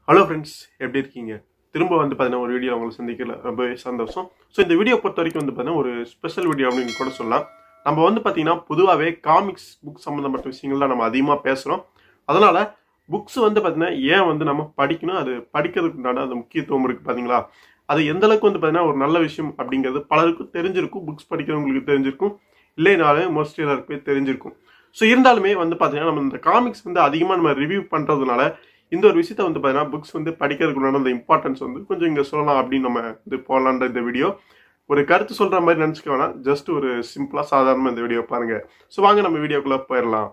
hello friends எப்படி இருக்கீங்க திரும்ப வந்து பார்த்தீங்கன்னா ஒரு வீடியோ உங்களை சந்திக்கல ரொம்பவே சந்தோஷம் ஸோ இந்த வீடியோ பொறுத்த வரைக்கும் வந்து பார்த்தீங்கன்னா ஒரு ஸ்பெஷல் வீடியோ அப்படின்னு கூட சொல்லலாம் நம்ம வந்து பார்த்தீங்கன்னா பொதுவாகவே காமிக்ஸ் புக் சம்மந்தப்பட்ட விஷயங்கள் தான் நம்ம அதிகமாக பேசுகிறோம் அதனால புக்ஸ் வந்து பார்த்தீங்கன்னா ஏன் வந்து நம்ம படிக்கணும் அது படிக்கிறதுக்கு உண்டான அந்த முக்கியத்துவம் இருக்குது பார்த்தீங்களா அது எந்த அளவுக்கு வந்து பார்த்தீங்கன்னா ஒரு நல்ல விஷயம் அப்படிங்கிறது பலருக்கும் தெரிஞ்சிருக்கும் புக்ஸ் படிக்கிறவங்களுக்கு தெரிஞ்சிருக்கும் இல்லைனாலும் மோஸ்ட்லி எல்லாருக்குமே தெரிஞ்சிருக்கும் ஸோ இருந்தாலுமே வந்து பார்த்தீங்கன்னா நம்ம இந்த காமிக்ஸ் வந்து அதிகமாக நம்ம ரிவ்யூ பண்ணுறதுனால இந்த ஒரு விஷயத்த வந்து பார்த்தீங்கன்னா புக்ஸ் வந்து படிக்கிறதுக்கு உண்டான அந்த இம்பார்ட்டன்ஸ் வந்து கொஞ்சம் இங்கே சொல்லலாம் அப்படின்னு நம்ம இது போகலான்ற இந்த வீடியோ ஒரு கருத்து சொல்கிற மாதிரி நினச்சிக்க வேணாம் ஜஸ்ட் ஒரு சிம்பிளாக சாதாரணமாக இந்த வீடியோ பாருங்க ஸோ வாங்க நம்ம வீடியோக்குள்ளே போயிடலாம்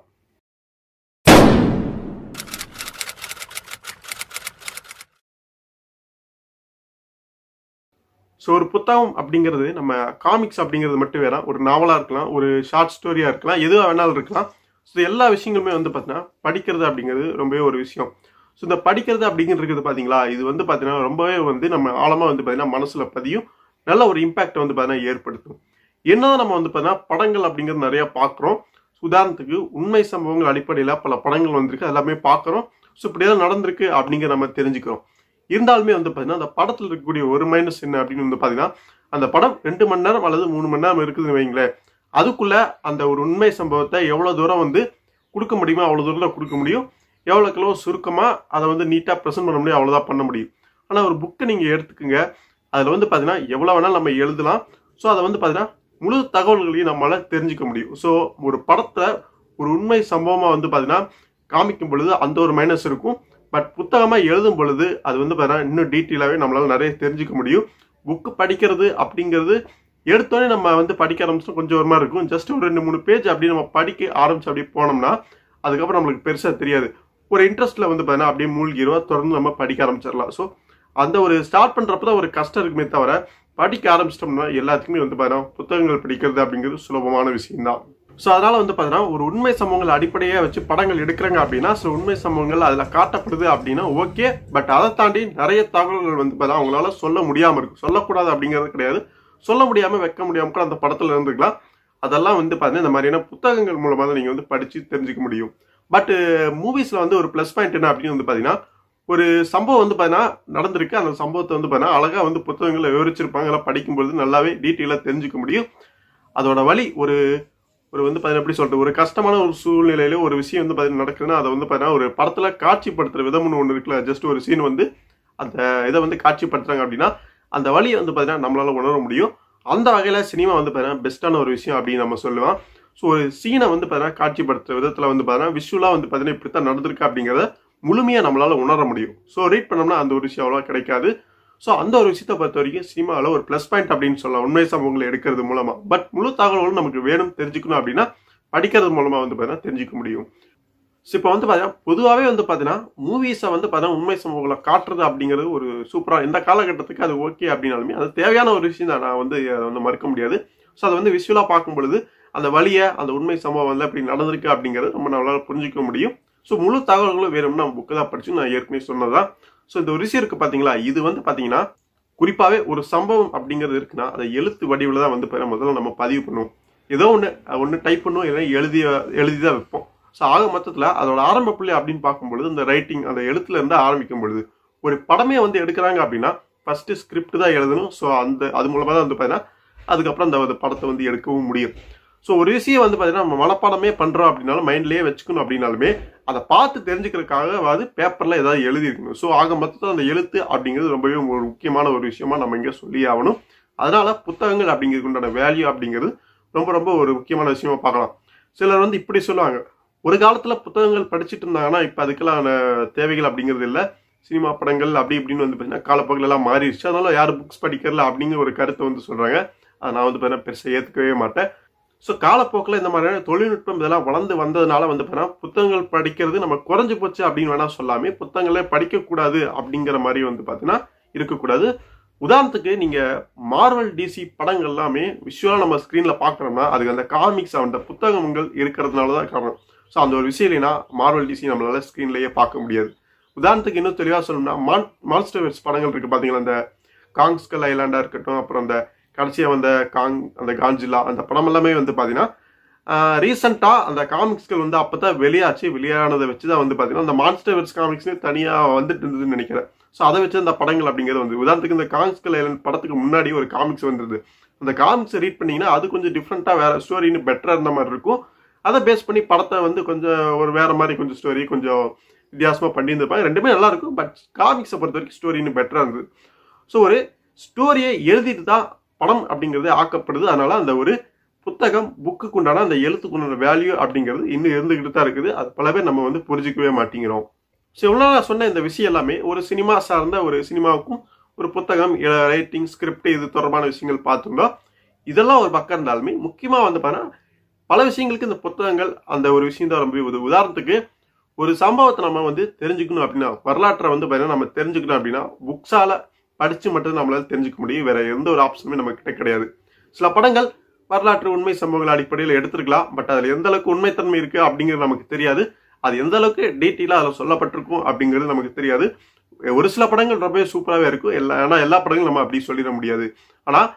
ஸோ ஒரு புத்தகம் அப்படிங்கிறது நம்ம காமிக்ஸ் அப்படிங்கிறது மட்டும் வேற ஒரு நாவலாக இருக்கலாம் ஒரு ஷார்ட் ஸ்டோரியாக இருக்கலாம் எதுவாக வேணாலும் இருக்கலாம் ஸோ எல்லா விஷயங்களுமே வந்து பார்த்தீங்கன்னா படிக்கிறது அப்படிங்கிறது ரொம்பவே ஒரு விஷயம் ஸோ இந்த படிக்கிறது அப்படிங்கிறது பார்த்தீங்களா இது வந்து பார்த்தீங்கன்னா ரொம்பவே வந்து நம்ம ஆழமாக வந்து பார்த்தீங்கன்னா மனசில் பதியும் நல்ல ஒரு இம்பாக்டை வந்து பார்த்தீங்கன்னா ஏற்படுத்தும் என்னதான் நம்ம வந்து பார்த்தீங்கன்னா படங்கள் அப்படிங்கிறது நிறைய பார்க்குறோம் உதாரணத்துக்கு உண்மை சம்பவங்கள் அடிப்படையில் பல படங்கள் வந்திருக்கு எல்லாமே பார்க்குறோம் ஸோ இப்படியெல்லாம் நடந்திருக்கு அப்படிங்கிற நம்ம தெரிஞ்சுக்கிறோம் இருந்தாலுமே வந்து பார்த்தீங்கன்னா அந்த படத்தில் இருக்கக்கூடிய ஒரு மைனஸ் என்ன அப்படின்னு வந்து பார்த்தீங்கன்னா அந்த படம் ரெண்டு மணி நேரம் அல்லது மூணு மணி நேரம் இருக்குதுன்னு வைங்களேன் அதுக்குள்ள அந்த ஒரு உண்மை சம்பவத்தை எவ்வளோ தூரம் வந்து கொடுக்க முடியுமோ அவ்வளோ தூரத்தில் கொடுக்க முடியும் எவ்வளோக்கு எவ்வளோ சுருக்கமாக அதை வந்து நீட்டாக ப்ரெசென்ட் பண்ண முடியும் அவ்வளோதான் பண்ண முடியும் ஆனால் ஒரு புக்கை நீங்கள் எடுத்துக்கோங்க அதில் வந்து பார்த்தீங்கன்னா எவ்வளோ வேணாலும் நம்ம எழுதலாம் ஸோ அதை வந்து பார்த்தீங்கன்னா முழு தகவல்களையும் நம்மளால் தெரிஞ்சுக்க முடியும் ஸோ ஒரு படத்தை ஒரு உண்மை சம்பவமாக வந்து பார்த்தீங்கன்னா காமிக்கும் பொழுது அந்த ஒரு மைனஸ் இருக்கும் பட் புத்தகமாக எழுதும் பொழுது அது வந்து பார்த்தீங்கன்னா இன்னும் டீட்டெயிலாகவே நம்மளால் நிறைய தெரிஞ்சுக்க முடியும் புக்கு படிக்கிறது அப்படிங்கிறது எடுத்தோடனே நம்ம வந்து படிக்க ஆரம்பிச்சோம் கொஞ்சம் ஒரு மாதிரி இருக்கும் ஜஸ்ட் ஒரு ரெண்டு மூணு பேஜ் அப்படி நம்ம படிக்க ஆரம்பிச்சு அப்படி போனோம்னா அதுக்கப்புறம் நம்மளுக்கு பெருசாக தெரியாது ஒரு இன்ட்ரெஸ்ட்டில் வந்து பார்த்தீங்கன்னா அப்படியே மூழ்கிடுவா தொடர்ந்து நம்ம படிக்க ஆரம்பிச்சிடலாம் ஸோ அந்த ஒரு ஸ்டார்ட் பண்ணுறப்ப தான் ஒரு கஷ்டம் இருக்குமே தவிர படிக்க ஆரம்பிச்சிட்டோம்னா எல்லாத்துக்குமே வந்து பார்த்தீங்கன்னா புத்தகங்கள் படிக்கிறது அப்படிங்கிறது சுலபமான விஷயம்தான் ஸோ அதனால் வந்து பார்த்தீங்கன்னா ஒரு உண்மை சம்பவங்கள் அடிப்படையாக வச்சு படங்கள் எடுக்கிறாங்க அப்படின்னா ஸோ உண்மை சம்பவங்கள் அதில் காட்டப்படுது அப்படின்னா ஓகே பட் அதை தாண்டி நிறைய தகவல்கள் வந்து பார்த்தா அவங்களால சொல்ல முடியாமல் இருக்கும் சொல்லக்கூடாது அப்படிங்கிறது கிடையாது சொல்ல முடியாமல் வைக்க முடியாமல் கூட அந்த படத்தில் இருந்துக்கலாம் அதெல்லாம் வந்து பார்த்தீங்கன்னா இந்த மாதிரியான புத்தகங்கள் மூலமாக தான் நீங்கள் வந்து படித்து தெரிஞ்சுக்க முடியும் பட் மூவிஸில் வந்து ஒரு ப்ளஸ் பாயிண்ட் என்ன அப்படின்னு வந்து பார்த்தீங்கன்னா ஒரு சம்பவம் வந்து பார்த்தீங்கன்னா நடந்திருக்கு அந்த சம்பவத்தை வந்து பார்த்தீங்கன்னா அழகாக வந்து புத்தகங்களை விவரிச்சிருப்பாங்க எல்லாம் படிக்கும்பொழுது நல்லாவே டீட்டெயிலாக தெரிஞ்சுக்க முடியும் அதோட வழி ஒரு ஒரு வந்து பார்த்தீங்கன்னா எப்படி சொல்றது ஒரு கஷ்டமான ஒரு சூழ்நிலையில ஒரு விஷயம் வந்து பார்த்தீங்கன்னா நடக்குதுன்னா அதை வந்து பார்த்தீங்கன்னா ஒரு படத்தில் காட்சிப்படுத்துற விதம்னு ஒன்று இருக்குல்ல ஜஸ்ட் ஒரு சீன் வந்து அந்த இதை வந்து காட்சிப்படுத்துறாங்க அப்படின்னா அந்த வழியை வந்து பார்த்தீங்கன்னா நம்மளால உணர முடியும் அந்த வகையில் சினிமா வந்து பார்த்தீங்கன்னா பெஸ்ட்டான ஒரு விஷயம் அப்படின்னு நம்ம சொல்லுவோம் ஸோ ஒரு சீனை வந்து பார்த்தீங்கன்னா காட்சிப்படுத்துற விதத்தில் வந்து பார்த்தீங்கன்னா விஷுவலாக வந்து பார்த்தீங்கன்னா இப்படி தான் நடந்திருக்கு அப்படிங்கிறத முழுமையாக நம்மளால உணர முடியும் ஸோ ரீட் பண்ணோம்னா அந்த ஒரு விஷயம் அவ்வளோவா கிடைக்காது ஸோ அந்த ஒரு விஷயத்தை பொறுத்த வரைக்கும் சினிமாவில் ஒரு ப்ளஸ் பாயிண்ட் அப்படின்னு சொல்லலாம் உண்மை சம்பவங்களை எடுக்கிறது மூலமா பட் முழு தகவல்களும் நமக்கு வேணும் தெரிஞ்சுக்கணும் அப்படின்னா படிக்கிறது மூலமா வந்து பார்த்தீங்கன்னா தெரிஞ்சுக்க முடியும் ஸோ இப்போ வந்து பார்த்தீங்கன்னா பொதுவாகவே வந்து பார்த்தீங்கன்னா மூவிஸை வந்து பார்த்தீங்கன்னா உண்மை சம்பவங்களை காட்டுறது அப்படிங்கிறது ஒரு சூப்பராக இந்த காலகட்டத்துக்கு அது ஓகே அப்படின்னாலுமே அது தேவையான ஒரு விஷயம் தான் நான் வந்து அதை வந்து மறுக்க முடியாது ஸோ அதை வந்து விஷுவலாக பார்க்கும் பொழுது அந்த வழியை அந்த உண்மை சம்பவம் வந்து அப்படி நடந்திருக்கு அப்படிங்கிறது நம்ம நம்மளால புரிஞ்சிக்க முடியும் ஸோ முழு தகவல்களும் வேணும்னா நம்ம புக்கு தான் படிச்சு நான் ஏற்கனவே சொன்னதான் ஸோ இந்த ஒரு விஷயம் இருக்கு பார்த்தீங்களா இது வந்து பார்த்தீங்கன்னா குறிப்பாகவே ஒரு சம்பவம் அப்படிங்கிறது இருக்குன்னா அதை எழுத்து வடிவில் தான் வந்து பாத்தீங்கன்னா முதல்ல நம்ம பதிவு பண்ணுவோம் ஏதோ ஒன்று ஒன்று டைப் பண்ணுவோம் இல்லைன்னா எழுதி எழுதி தான் வைப்போம் ஸோ ஆக மொத்தத்தில் அதோட ஆரம்ப புள்ளி அப்படின்னு பார்க்கும்பொழுது இந்த ரைட்டிங் அந்த எழுத்துல இருந்து ஆரம்பிக்கும் பொழுது ஒரு படமே வந்து எடுக்கிறாங்க அப்படின்னா ஃபர்ஸ்ட் ஸ்கிரிப்ட் தான் எழுதணும் ஸோ அந்த அது மூலமாக தான் வந்து பார்த்தீங்கன்னா அதுக்கப்புறம் அந்த படத்தை வந்து எடுக்கவும் முடியும் ஸோ ஒரு விஷயம் வந்து பார்த்தீங்கன்னா நம்ம மனப்பாடமே பண்ணுறோம் அப்படின்னாலும் மைண்ட்லேயே வச்சுக்கணும் அப்படின்னாலுமே அதை பார்த்து தெரிஞ்சுக்கிறதுக்காக அது பேப்பரில் ஏதாவது எழுதியிருக்கணும் ஸோ ஆக மொத்தத்தில் அந்த எழுத்து அப்படிங்கிறது ரொம்பவே ஒரு முக்கியமான ஒரு விஷயமா நம்ம இங்கே சொல்லி ஆகணும் அதனால புத்தகங்கள் அப்படிங்கிறதுக்கு உண்டான வேல்யூ அப்படிங்கிறது ரொம்ப ரொம்ப ஒரு முக்கியமான விஷயமா பார்க்கலாம் சிலர் வந்து இப்படி சொல்லுவாங்க ஒரு காலத்தில் புத்தகங்கள் படிச்சுட்டு இருந்தாங்கன்னா இப்போ அதுக்கெல்லாம் தேவைகள் அப்படிங்கிறது இல்லை சினிமா படங்கள் அப்படி இப்படின்னு வந்து பார்த்தீங்கன்னா காலப்போக்கில் எல்லாம் மாறிடுச்சு அதனால யாரும் புக்ஸ் படிக்கிறல அப்படிங்கிற ஒரு கருத்தை வந்து சொல்கிறாங்க அதை நான் வந்து பார்த்தீங்கன்னா பெருசாக ஏற்றுக்கவே மாட்டேன் ஸோ காலப்போக்கில் இந்த மாதிரியான தொழில்நுட்பம் இதெல்லாம் வளர்ந்து வந்ததுனால வந்து பார்த்தீங்கன்னா புத்தகங்கள் படிக்கிறது நம்ம குறைஞ்சு போச்சு அப்படின்னு வேணா சொல்லாமே புத்தகங்களே படிக்கக்கூடாது அப்படிங்கிற மாதிரி வந்து பார்த்தீங்கன்னா இருக்கக்கூடாது உதாரணத்துக்கு நீங்கள் மார்வல் டிசி படங்கள் எல்லாமே விஷுவலாக நம்ம ஸ்க்ரீனில் பார்க்குறோம்னா அதுக்கு அந்த காமிக்ஸ் அந்த புத்தகங்கள் இருக்கிறதுனால தான் காரணம் ஸோ அந்த ஒரு விஷயம் இல்லைன்னா மார்வல் டிசி நம்மளால ஸ்க்ரீன்லேயே பார்க்க முடியாது உதாரணத்துக்கு இன்னும் தெளிவாக சொல்லணும்னா மான் மான்ஸ்டர்ஸ் படங்கள் இருக்குது பார்த்தீங்களா அந்த காங்ஸ்கல் ஐலாண்டாக இருக்கட்டும் அப்புறம் அந்த கடைசியாக வந்த காங் அந்த காஞ்சிலா அந்த படம் எல்லாமே வந்து பார்த்தீங்கன்னா ரீசெண்டாக அந்த காமிக்ஸ்கள் வந்து அப்போ தான் வெளியாச்சு வெளியானதை வச்சு தான் வந்து பார்த்தீங்கன்னா அந்த மான்ஸ்டர் வெர்ஸ் காமிக்ஸ்னு தனியாக வந்துட்டு இருந்ததுன்னு நினைக்கிறேன் ஸோ அதை வச்சு அந்த படங்கள் அப்படிங்கிறது வந்து உதாரணத்துக்கு இந்த காமிக்ஸ்கள் படத்துக்கு முன்னாடி ஒரு காமிக்ஸ் வந்தது அந்த காமிக்ஸை ரீட் பண்ணீங்கன்னா அது கொஞ்சம் டிஃப்ரெண்ட்டாக வேற ஸ்டோரின்னு பெட்டராக இருந்த மாதிரி இருக்கும் அதை பேஸ் பண்ணி படத்தை வந்து கொஞ்சம் ஒரு வேற மாதிரி கொஞ்சம் ஸ்டோரி கொஞ்சம் வித்தியாசமாக பண்ணியிருந்திருப்பாங்க ரெண்டுமே நல்லா இருக்கும் பட் காமிக்ஸை பொறுத்த வரைக்கும் ஸ்டோரி இன்னும் பெட்டராக இருந்தது ஸோ ஒரு ஸ்டோரியை எழுதிட்டு தான் படம் அப்படிங்கிறது ஆக்கப்படுது அதனால அந்த ஒரு புத்தகம் புக்குக்கு உண்டான அந்த எழுத்துக்கு உண்டான வேல்யூ அப்படிங்கிறது இன்னும் இருந்துகிட்டு தான் இருக்குது அது பல பேர் நம்ம வந்து புரிஞ்சிக்கவே மாட்டேங்கிறோம் ஸோ இவ்வளோ நான் சொன்ன இந்த விஷயம் எல்லாமே ஒரு சினிமா சார்ந்த ஒரு சினிமாவுக்கும் ஒரு புத்தகம் ரைட்டிங் ஸ்கிரிப்ட் இது தொடர்பான விஷயங்கள் பார்த்துருந்தோம் இதெல்லாம் ஒரு பக்கம் இருந்தாலுமே முக்கியமாக வந்து பார்த்தீங்கன்னா பல விஷயங்களுக்கு இந்த புத்தகங்கள் அந்த ஒரு விஷயம் தான் ரொம்ப உதவு உதாரணத்துக்கு ஒரு சம்பவத்தை நம்ம வந்து தெரிஞ்சுக்கணும் அப்படின்னா வரலாற்றை வந்து பார்த்தீங்கன்னா நம்ம தெரிஞ்சுக்கணும் அப்படின்னா புக்ஸால படிச்சு மட்டும் நம்மளால தெரிஞ்சுக்க முடியும் வேற எந்த ஒரு ஆப்ஷனுமே நம்ம கிட்ட கிடையாது சில படங்கள் வரலாற்று உண்மை சம்பவங்கள் அடிப்படையில் எடுத்திருக்கலாம் பட் அதில் எந்த அளவுக்கு உண்மைத்தன்மை இருக்கு அப்படிங்கிறது நமக்கு தெரியாது அது எந்த அளவுக்கு டீட்டெயிலாக அதில் சொல்லப்பட்டிருக்கும் அப்படிங்கிறது நமக்கு தெரியாது ஒரு சில படங்கள் ரொம்பவே சூப்பராகவே இருக்கும் எல்லா ஆனால் எல்லா படங்களும் நம்ம அப்படி சொல்லிட முடியாது ஆனால்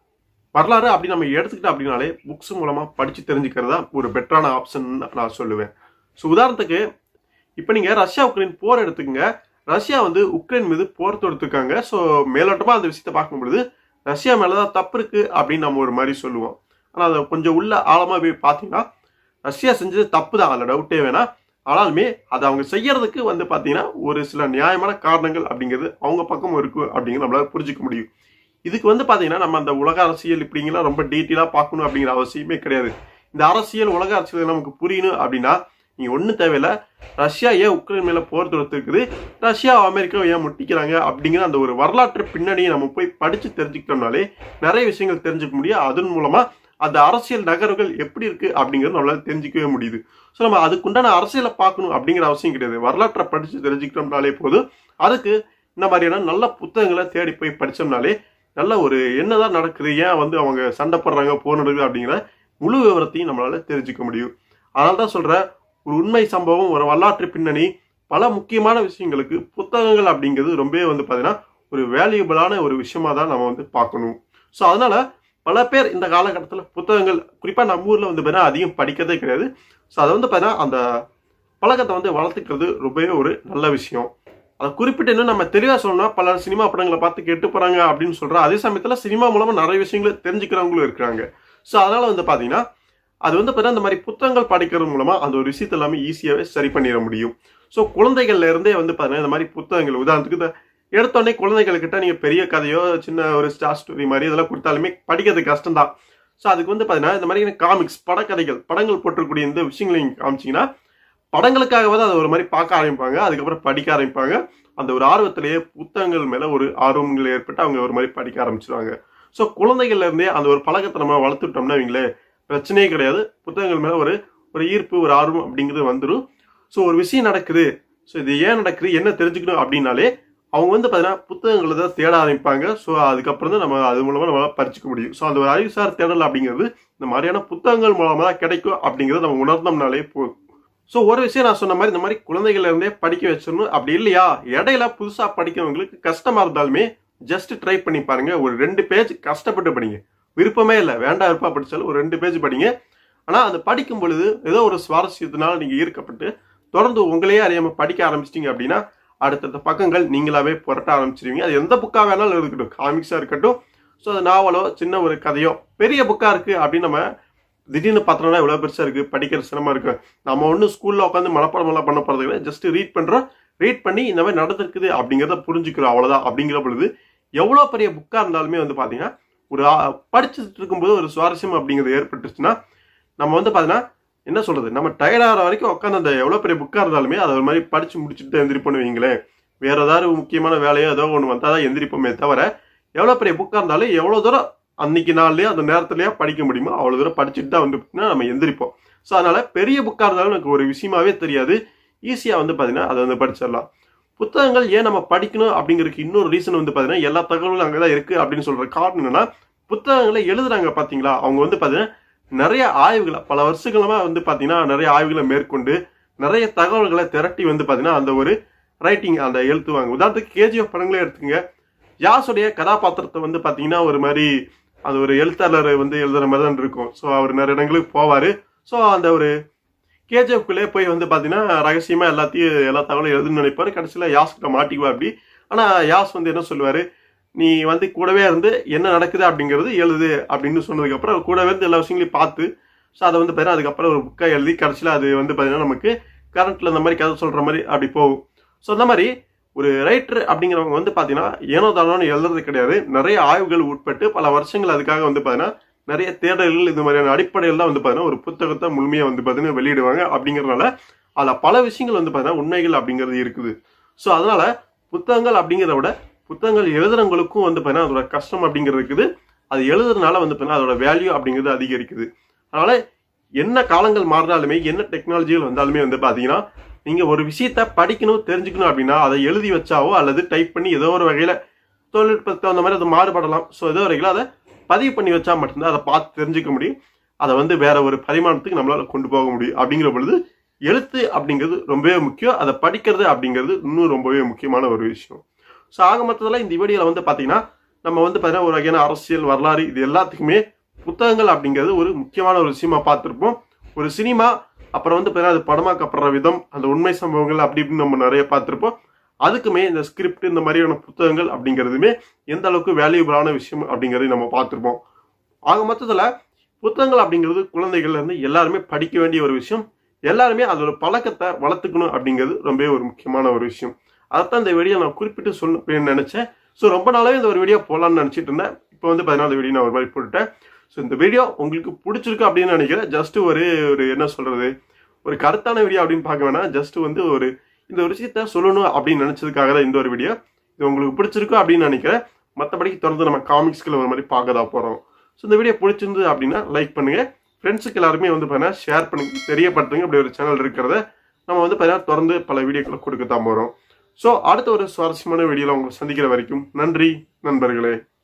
வரலாறு அப்படி நம்ம எடுத்துக்கிட்டோம் அப்படின்னாலே புக்ஸ் மூலமாக படித்து தெரிஞ்சுக்கிறதா ஒரு பெட்டரான ஆப்ஷன் நான் சொல்லுவேன் ஸோ உதாரணத்துக்கு இப்போ நீங்கள் ரஷ்யா உக்ரைன் போர் எடுத்துக்கங்க ரஷ்யா வந்து உக்ரைன் மீது போர் தொடுத்துருக்காங்க ஸோ மேலோட்டமாக அந்த விஷயத்தை பார்க்கும்பொழுது ரஷ்யா மேலே தான் தப்பு இருக்கு அப்படின்னு நம்ம ஒரு மாதிரி சொல்லுவோம் ஆனால் அதை கொஞ்சம் உள்ள ஆழமாக போய் பார்த்தீங்கன்னா ரஷ்யா செஞ்சது தப்பு தான் அதில் டவுட்டே வேணாம் ஆனாலுமே அதை அவங்க செய்யறதுக்கு வந்து பார்த்தீங்கன்னா ஒரு சில நியாயமான காரணங்கள் அப்படிங்கிறது அவங்க பக்கம் இருக்கு அப்படிங்கிறது நம்மளால புரிஞ்சுக்க முடியும் இதுக்கு வந்து பார்த்தீங்கன்னா நம்ம அந்த உலக அரசியல் இப்படிங்கலாம் ரொம்ப டீட்டெயிலாக பார்க்கணும் அப்படிங்கிற அவசியமே கிடையாது இந்த அரசியல் உலக அரசியல் நமக்கு புரியணும் அப்படின்னா நீங்க ஒன்றும் தேவையில்ல ரஷ்யா ஏன் உக்ரைன் மேல போர் தொடுத்துருக்குது ரஷ்யா அமெரிக்கா ஏன் முட்டிக்கிறாங்க அப்படிங்கிற அந்த ஒரு வரலாற்று பின்னணியை நம்ம போய் படிச்சு தெரிஞ்சுக்கிட்டோம்னாலே நிறைய விஷயங்கள் தெரிஞ்சுக்க முடியும் அதன் மூலமா அந்த அரசியல் நகர்வுகள் எப்படி இருக்கு அப்படிங்கிறது நம்மளால தெரிஞ்சுக்கவே முடியுது ஸோ நம்ம அதுக்குண்டான அரசியலை பார்க்கணும் அப்படிங்கிற அவசியம் கிடையாது வரலாற்றை படிச்சு தெரிஞ்சுக்கிட்டோம்னாலே போதும் அதுக்கு இந்த மாதிரியான நல்ல புத்தகங்களை தேடி போய் படிச்சோம்னாலே நல்ல ஒரு என்னதான் நடக்குது ஏன் வந்து அவங்க சண்டை போடுறாங்க போர் நடக்குது அப்படிங்கிற முழு விவரத்தையும் நம்மளால தெரிஞ்சுக்க முடியும் அதனால தான் சொல்றேன் ஒரு உண்மை சம்பவம் ஒரு வரலாற்று பின்னணி பல முக்கியமான விஷயங்களுக்கு புத்தகங்கள் அப்படிங்கிறது ரொம்பவே வந்து பார்த்தீங்கன்னா ஒரு வேல்யூபிளான ஒரு விஷயமா தான் நம்ம வந்து பார்க்கணும் ஸோ அதனால பல பேர் இந்த காலகட்டத்தில் புத்தகங்கள் குறிப்பாக நம்ம ஊரில் வந்து பார்த்தீங்கன்னா அதிகம் படிக்கிறதே கிடையாது ஸோ அதை வந்து பார்த்தீங்கன்னா அந்த பழக்கத்தை வந்து வளர்த்துக்கிறது ரொம்பவே ஒரு நல்ல விஷயம் அதை குறிப்பிட்டு இன்னும் நம்ம தெளிவாக சொல்லணும்னா பல சினிமா படங்களை பார்த்து கெட்டு போகிறாங்க அப்படின்னு சொல்கிறோம் அதே சமயத்தில் சினிமா மூலமாக நிறைய விஷயங்களை தெரிஞ்சுக்கிறவங்களும் இருக்கிறாங்க ஸோ அதனால வந்து பார்த்தீங்கன்னா அது வந்து பார்த்தீங்கன்னா இந்த மாதிரி புத்தகங்கள் படிக்கிறது மூலமாக அந்த ஒரு விஷயத்தை எல்லாமே ஈஸியாகவே சரி பண்ணிட முடியும் ஸோ குழந்தைகள்ல இருந்தே வந்து பார்த்தீங்கன்னா இந்த மாதிரி புத்தகங்கள் உதாரணத்துக்கு இந்த எடுத்தோடனே குழந்தைகள்கிட்ட நீங்கள் பெரிய கதையோ சின்ன ஒரு ஸ்டார் ஸ்டோரி மாதிரி இதெல்லாம் கொடுத்தாலுமே படிக்கிறது கஷ்டம்தான் ஸோ அதுக்கு வந்து பார்த்தீங்கன்னா இந்த மாதிரி காமிக்ஸ் படக்கதைகள் படங்கள் போட்டிருக்கக்கூடிய இந்த விஷயங்களை நீங்கள் காமிச்சிங்கன்னா படங்களுக்காகவே தான் அதை ஒரு மாதிரி பார்க்க ஆரம்பிப்பாங்க அதுக்கப்புறம் படிக்க ஆரம்பிப்பாங்க அந்த ஒரு ஆர்வத்திலேயே புத்தகங்கள் மேலே ஒரு ஆர்வங்கள் ஏற்பட்டு அவங்க ஒரு மாதிரி படிக்க ஆரம்பிச்சிருவாங்க ஸோ குழந்தைகள்ல இருந்தே அந்த ஒரு பழக்கத்தை நம்ம வளர்த்துட்டோம்னா இவங்களே பிரச்சனையே கிடையாது புத்தகங்கள் மேலே ஒரு ஒரு ஈர்ப்பு ஒரு ஆர்வம் அப்படிங்கிறது வந்துடும் ஸோ ஒரு விஷயம் நடக்குது ஸோ இது ஏன் நடக்குது என்ன தெரிஞ்சுக்கணும் அப்படின்னாலே அவங்க வந்து பார்த்தீங்கன்னா புத்தகங்களை தான் தேட ஆரம்பிப்பாங்க ஸோ அதுக்கப்புறம் தான் நம்ம அது மூலமாக நம்மளால பறிச்சுக்க முடியும் ஸோ அந்த ஒரு அறிவுசார் தேடல் அப்படிங்கிறது இந்த மாதிரியான புத்தகங்கள் மூலமாக தான் கிடைக்கும் அப்படிங்கிறத நம்ம உணர்ந்தோம்னாலே போதும் ஸோ ஒரு விஷயம் நான் சொன்ன மாதிரி இந்த மாதிரி குழந்தைகள்ல இருந்தே படிக்க வச்சிடணும் அப்படி இல்லையா இடையில புதுசாக படிக்கிறவங்களுக்கு கஷ்டமா இருந்தாலுமே ஜஸ்ட் ட்ரை பண்ணி பாருங்க ஒரு ரெண்டு பேஜ் கஷ்டப்பட்டு படிங்க விருப்பமே இல்லை வேண்டாம் விருப்பா படிச்சாலும் ஒரு ரெண்டு பேஜ் படிங்க ஆனால் அது படிக்கும் பொழுது ஏதோ ஒரு சுவாரஸ்யத்தினால நீங்கள் ஈர்க்கப்பட்டு தொடர்ந்து உங்களையே அறியாமல் படிக்க ஆரம்பிச்சிட்டிங்க அப்படின்னா அடுத்தடுத்த பக்கங்கள் நீங்களாவே புரட்ட ஆரம்பிச்சிருவீங்க அது எந்த புக்காக வேணாலும் இருக்கட்டும் காமிக்ஸாக இருக்கட்டும் ஸோ அது நாவலோ சின்ன ஒரு கதையோ பெரிய புக்காக இருக்குது அப்படின்னு நம்ம திடீர்னு பார்த்தோம்னா இவ்வளோ பெருசாக இருக்குது படிக்கிற சிரமம் இருக்கு நம்ம ஒன்றும் ஸ்கூலில் உட்காந்து மனப்பாடம் எல்லாம் பண்ண போகிறது கிடையாது ஜஸ்ட் ரீட் பண்ணுறோம் ரீட் பண்ணி இந்த மாதிரி நடந்திருக்குது அப்படிங்கிறத புரிஞ்சுக்கிறோம் அவ்வளோதான் அப்படிங்கிற பொழுது எவ்வளோ பெரிய புக்காக இருந்தாலுமே வந்து பார்த்தீங்கன்னா ஒரு ஆ- படிச்சுட்டு இருக்கும்போது ஒரு சுவாரஸ்யம் அப்படிங்கிறது ஏற்பட்டுச்சுன்னா நம்ம வந்து பார்த்தீங்கன்னா என்ன சொல்றது நம்ம டயர்டாகிற வரைக்கும் உட்காந்து அந்த எவ்வளோ பெரிய புக்காக இருந்தாலுமே அதை ஒரு மாதிரி படிச்சு முடிச்சுட்டு தான் எந்திரிப்போம்னு வைங்களேன் வேற ஏதாவது முக்கியமான வேலையோ ஏதோ ஒன்று வந்தால் தான் எந்திரிப்போமே தவிர எவ்வளோ பெரிய புக்காக இருந்தாலும் எவ்வளோ தூரம் அன்னைக்கு நாள்லயே அந்த நேரத்துலயே படிக்க முடியுமோ அவ்வளோ தூரம் படிச்சுட்டு தான் வந்து பார்த்தீங்கன்னா நம்ம எந்திரிப்போம் ஸோ அதனால பெரிய புக்காக இருந்தாலும் எனக்கு ஒரு விஷயமாவே தெரியாது ஈஸியாக வந்து பார்த்தீங்கன்னா அதை வந்து படிச்சிடலாம் புத்தகங்கள் ஏன் நம்ம படிக்கணும் அப்படிங்கிறதுக்கு இன்னொரு ரீசன் வந்து பார்த்தீங்கன்னா எல்லா தகவலும் அங்கே தான் இருக்குது அப்படின்னு சொல்ற காரணம் என்னன்னா புத்தகங்களை எழுதுறாங்க பார்த்தீங்களா அவங்க வந்து பார்த்தீங்கன்னா நிறைய ஆய்வுகளை பல வருஷங்களமா வந்து பார்த்தீங்கன்னா நிறைய ஆய்வுகளை மேற்கொண்டு நிறைய தகவல்களை திரட்டி வந்து பார்த்தீங்கன்னா அந்த ஒரு ரைட்டிங் அந்த எழுத்துவாங்க உதாரணத்துக்கு கேஜிஎஃப் படங்களே எடுத்துங்க யாஸுடைய கதாபாத்திரத்தை வந்து பார்த்தீங்கன்னா ஒரு மாதிரி அது ஒரு எழுத்தாளர் வந்து எழுதுற மாதிரி தான் இருக்கும் ஸோ அவர் நிறைய இடங்களுக்கு போவார் ஸோ அந்த ஒரு கேஜிஎஃப்குள்ளே போய் வந்து பார்த்தீங்கன்னா ரகசியமாக எல்லாத்தையும் எல்லா தகவலும் எழுதுன்னு நினைப்பாரு கடைசியில் யாஸ்கிட்ட மாட்டிக்குவா அப்படி ஆனால் யாஸ் வந்து என்ன சொல்லுவார் நீ வந்து கூடவே இருந்து என்ன நடக்குது அப்படிங்கிறது எழுது அப்படின்னு சொன்னதுக்கப்புறம் கூடவே இருந்து எல்லா விஷயங்களையும் பார்த்து ஸோ அதை வந்து பார்த்தீங்கன்னா அதுக்கப்புறம் ஒரு புக்கை எழுதி கடைசியில் அது வந்து பார்த்தீங்கன்னா நமக்கு கரண்ட்டில் இந்த மாதிரி கதை சொல்கிற மாதிரி அப்படி போகும் ஸோ அந்த மாதிரி ஒரு ரைட்டர் அப்படிங்கிறவங்க வந்து பார்த்தீங்கன்னா ஏனோ தானோன்னு எழுதுறது கிடையாது நிறைய ஆய்வுகள் உட்பட்டு பல வருஷங்கள் அதுக்காக வந்து பார்த்தீங்கன்னா நிறைய தேடல்கள் இது மாதிரியான அடிப்படையில் தான் வந்து பார்த்தீங்கன்னா ஒரு புத்தகத்தை முழுமையாக வந்து பார்த்தீங்கன்னா வெளியிடுவாங்க அப்படிங்கிறதுனால அதில் பல விஷயங்கள் வந்து பார்த்தீங்கன்னா உண்மைகள் அப்படிங்கிறது இருக்குது ஸோ அதனால புத்தகங்கள் அப்படிங்கிறத விட புத்தகங்கள் எழுதுறவங்களுக்கும் வந்து பார்த்தீங்கன்னா அதோட கஷ்டம் அப்படிங்கிறது இருக்குது அது எழுதுறதுனால வந்து பார்த்தீங்கன்னா அதோட வேல்யூ அப்படிங்கிறது அதிகரிக்குது அதனால என்ன காலங்கள் மாறினாலுமே என்ன டெக்னாலஜிகள் வந்தாலுமே வந்து பார்த்தீங்கன்னா நீங்கள் ஒரு விஷயத்த படிக்கணும் தெரிஞ்சுக்கணும் அப்படின்னா அதை எழுதி வச்சாவோ அல்லது டைப் பண்ணி ஏதோ ஒரு வகையில் தொழில்நுட்பத்தை அந்த மாதிரி அது மாறுபடலாம் ஸோ ஏதோ வரைக்கும் அதை பதிவு பண்ணி வச்சா மட்டும்தான் அதை பார்த்து தெரிஞ்சுக்க முடியும் அதை வந்து வேற ஒரு பரிமாணத்துக்கு நம்மளால கொண்டு போக முடியும் அப்படிங்கிற பொழுது எழுத்து அப்படிங்கிறது ரொம்பவே முக்கியம் அதை படிக்கிறது அப்படிங்கிறது இன்னும் ரொம்பவே முக்கியமான ஒரு விஷயம் ஸோ ஆக மொத்தத்தில் இந்த வீடியோவில் வந்து பார்த்தீங்கன்னா நம்ம வந்து பார்த்தீங்கன்னா ஒரு வகையான அரசியல் வரலாறு இது எல்லாத்துக்குமே புத்தகங்கள் அப்படிங்கிறது ஒரு முக்கியமான ஒரு விஷயமா பார்த்துருப்போம் ஒரு சினிமா அப்புறம் வந்து பார்த்தீங்கன்னா அது படமாக்கப்படுற விதம் அந்த உண்மை சம்பவங்கள் அப்படி இப்படின்னு நம்ம நிறைய பார்த்துருப்போம் அதுக்குமே இந்த ஸ்கிரிப்ட் இந்த மாதிரியான புத்தகங்கள் அப்படிங்கிறதுமே எந்த அளவுக்கு வேல்யூபிளான விஷயம் அப்படிங்கிறதை நம்ம பார்த்துருப்போம் ஆக மொத்தத்தில் புத்தகங்கள் அப்படிங்கிறது குழந்தைகள்ல இருந்து எல்லாருமே படிக்க வேண்டிய ஒரு விஷயம் எல்லாருமே அதோட பழக்கத்தை வளர்த்துக்கணும் அப்படிங்கிறது ரொம்பவே ஒரு முக்கியமான ஒரு விஷயம் அதைத்தான் இந்த வீடியோ நான் குறிப்பிட்டு சொல்லணும் அப்படின்னு நினைச்சேன் ஸோ ரொம்ப நாளாவே இந்த ஒரு வீடியோ போடலாம்னு நினச்சிட்டு இருந்தேன் இப்போ வந்து பார்த்தீங்கன்னா அந்த வீடியோ நான் ஒரு மாதிரி போட்டுட்டேன் ஸோ இந்த வீடியோ உங்களுக்கு பிடிச்சிருக்கு அப்படின்னு நினைக்கிறேன் ஜஸ்ட் ஒரு ஒரு என்ன சொல்றது ஒரு கருத்தான வீடியோ அப்படின்னு பார்க்க வேணாம் ஜஸ்ட் வந்து ஒரு இந்த ஒரு விஷயத்த சொல்லணும் அப்படின்னு நினைச்சதுக்காக தான் இந்த ஒரு வீடியோ இது உங்களுக்கு பிடிச்சிருக்கும் அப்படின்னு நினைக்கிறேன் மற்றபடிக்கு தொடர்ந்து நம்ம காமிக்ஸ்களை ஒரு மாதிரி பார்க்க தான் போகிறோம் ஸோ இந்த வீடியோ பிடிச்சிருந்தது அப்படின்னா லைக் பண்ணுங்க ஃப்ரெண்ட்ஸுக்கு எல்லாருமே வந்து பார்த்தீங்கன்னா ஷேர் பண்ணுங்க தெரியப்படுத்துங்க அப்படி ஒரு சேனல் இருக்கிறத நம்ம வந்து பார்த்தீங்கன்னா தொடர்ந்து பல வீடியோக்களை கொடுக்க தான் போகிறோம் ஸோ அடுத்த ஒரு சுவாரஸ்யமான வீடியோவில் உங்களை சந்திக்கிற வரைக்கும் நன்றி நண்பர்களே